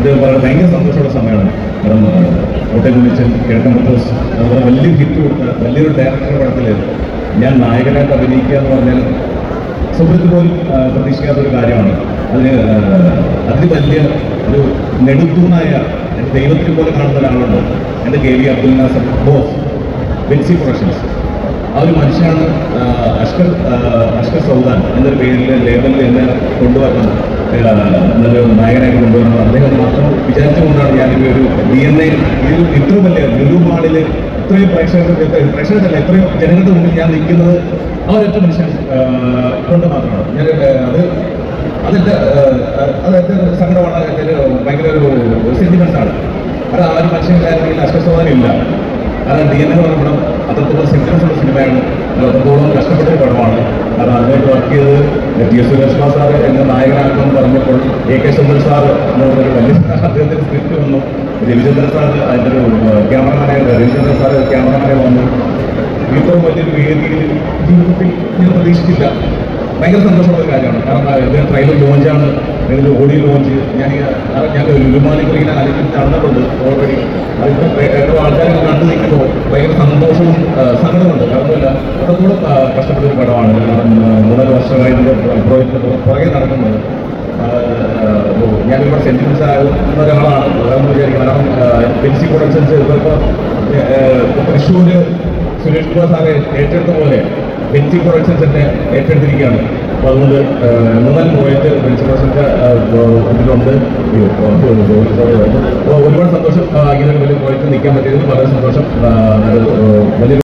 ഇത് വളരെ ഭയങ്കര സന്തോഷമുള്ള സമയമാണ് കാരണം ഹോട്ടൽ വിളിച്ചൻ കിഴക്കൻ പത്രോസ് അതുപോലെ വലിയൊരു ഹിറ്റ് കൊടുത്ത വലിയൊരു ഡയറക്ടറുടെ പടത്തിൽ ഞാൻ നായകനായിട്ട് അഭിനയിക്കുക എന്ന് പറഞ്ഞാൽ സ്വപ്നത്തിൽ പോലും ആ, പ്രതീക്ഷിക്കാത്ത ഒരു കാര്യമാണ് അതിന് ആ, അതിന് വലിയ ഒരു നെടുത്തൂണായ എൻ്റെ ദൈവത്തെ പോലെ കാണുന്ന ഒരാളുണ്ട് എൻ്റെ K V Abdul Nasser boss Benzy productions ആ ഒരു മനുഷ്യനാണ് ആ, അഷ്കർ ആ, അഷ്കർ സൗദാൻ എന്നൊരു പേരിൽ ലേബലിൽ എന്നെ കൊണ്ടുവരുന്നത് ആ, നല്ലൊരു നായകനായിട്ട് കൊണ്ടുവരുന്നത് അദ്ദേഹം മാത്രം വിചാരിച്ചുകൊണ്ടാണ് ഞാനിപ്പോൾ ഒരു ഡി എൻ എ ഇതിൽ ഇത്ര വലിയ ലുലു മാളിൽ ഇത്രയും പ്രേക്ഷകർക്ക് പ്രേക്ഷകരല്ല എത്രയും ജനങ്ങളുടെ മുന്നിൽ ഞാൻ നിൽക്കുന്നത് ആ ഒരൊറ്റ മനുഷ്യൻ ആ, കൊണ്ട് മാത്രമാണ് ഞാൻ ആ, അത് അതെൻ്റെ അതെൻ്റെ ഒരു സങ്കടമാണ് എൻ്റെ ഒരു ഭയങ്കര ഒരു സെന്റിമെന്റ്സ് ആണ് കാരണം ആ ഒരു മനുഷ്യനില്ലായിരുന്നെങ്കിൽ അശ്വസവാദം ഇല്ല കാരണം ഡി എൻ എന്ന് പറഞ്ഞ പടം അത്രത്തോളം സെന്റിമെന്റ്സ് ഉള്ള സിനിമയാണ് അത് അത്രത്തോളം കഷ്ടപ്പെട്ട ഒരു പടമാണ് കാരണം അതിനായിട്ട് വർക്ക് ചെയ്തത് ടി എസ് സുരേഷ്മ സാറ് എന്നെ നായകനാക്കുമെന്ന് പറഞ്ഞപ്പോൾ എ കെ സുന്ദർ സാർ എന്ന് പറഞ്ഞൊരു വലിയ അദ്ദേഹത്തിൻ്റെ സ്ക്രിപ്റ്റ് വന്നു രവിചന്ദ്രൻ സാർ അതിൻ്റെ ഒരു ക്യാമറമാനായി രവിചന്ദ്രൻ സാർ ക്യാമറമാനായി വന്നു ഇത്രയും വലിയൊരു വേദിയിൽ ജീവിതത്തിൽ ഞാൻ പ്രതീക്ഷിച്ചില്ല ഭയങ്കര സന്തോഷമുള്ള ഒരു കാര്യമാണ് കാരണം ഇതിന് ട്രെയിലർ ലോഞ്ചാണ് ഇതിൽ ഓഡിയോ ലോഞ്ച് ഞാൻ ഈ- കാരണം ഞാൻ ലുലുമാലിൽ ഇങ്ങനെ അല്ലെങ്കിൽ നടന്നിട്ടുണ്ട് ഓൾറെഡി അതിപ്പോൾ എത്ര ആൾക്കാർ കണ്ടു നിൽക്കുമ്പോൾ ഭയങ്കര സന്തോഷവും ആ, സങ്കടമുണ്ട് കാരണമല്ല അത്രത്തോളം ആ, കഷ്ടപ്പെട്ട ഒരു പടമാണ് കാരണം ആ, മൂന്നര വർഷമായി ഇതിൻ്റെ പ്രോജക്റ്റ് പുറകെ നടക്കുന്നത് ആ, ആ, ഓ, ഞാനിവിടെ സെന്റിമെന്റ്സ് ആകുന്ന ഒരാളാണ് അതാണെന്ന് വിചാരിക്കുന്നത് കാരണം പെൻസി പ്രൊഡക്ഷൻസ് ഇപ്പോൾ തൃശ്ശൂര് സുരേഷ് കുമാർ സാറെ ഏറ്റെടുത്ത പോലെ ബെൻസി പ്രൊഡക്ഷൻസ് തന്നെ ഏറ്റെടുത്തിരിക്കുകയാണ് അപ്പോൾ അതുകൊണ്ട് ആ, മൂന്നാല് പോയിട്ട് ബെൻസി പ്രൊഡക്ഷൻ്റെ ഇതിലുണ്ട് അയ്യോ, sorry, sorry, sorry. അപ്പോൾ ഒരുപാട് സന്തോഷം ആ, ഇങ്ങനെ ഒരു വലിയ പ്രോജക്റ്റ് നിൽക്കാൻ പറ്റിയതിൽ വളരെ സന്തോഷം ആ, അത്, ആ, വലിയൊരു